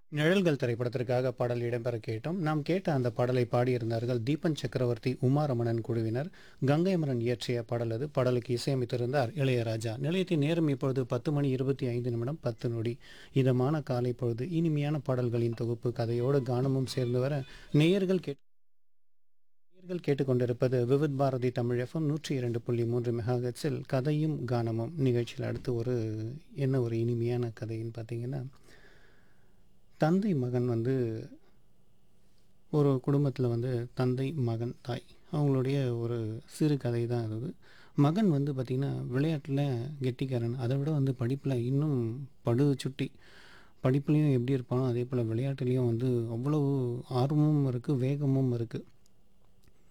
நிழல்கள் திரைப்படத்திற்காக பாடல் இடம்பெற கேட்டோம் நாம் கேட்ட அந்த பாடலை பாடியிருந்தார்கள் தீபன் சக்கரவர்த்தி உமாரமணன் குழுவினர் கங்கை அமரன் இயற்றிய பாடல் அது பாடலுக்கு இசையமைத்திருந்தார் இளையராஜா நிலையத்தின் நேரம் இப்பொழுது பத்து மணி இருபத்தி ஐந்து நிமிடம் பத்து நொடி இதமான காலை பொழுது இனிமையான பாடல்களின் தொகுப்பு கதையோடு கானமும் சேர்ந்து வர நேயர்கள் கேட் நேயர்கள் கேட்டுக்கொண்டிருப்பது விவித் பாரதி தமிழ் எஃப்எம் நூற்றி இரண்டு புள்ளி மூன்று மெகாஹெட்ஸில் கதையும் கானமும் நிகழ்ச்சியில் அடுத்து ஒரு என்ன ஒரு இனிமையான கதைன்னு பார்த்தீங்கன்னா தந்தை மகன் வந்து ஒரு குடும்பத்தில் வந்து தந்தை மகன் தாய் அவங்களுடைய ஒரு சிறு கதை தான் அது மகன் வந்து பார்த்திங்கன்னா விளையாட்டில் கெட்டிக்காரன் அதை விட வந்து படிப்பில் இன்னும் படு சுட்டி படிப்புலேயும் எப்படி இருப்பானோ அதே போல் விளையாட்டுலேயும் வந்து அவ்வளவு ஆர்வமும் இருக்குது வேகமும் இருக்குது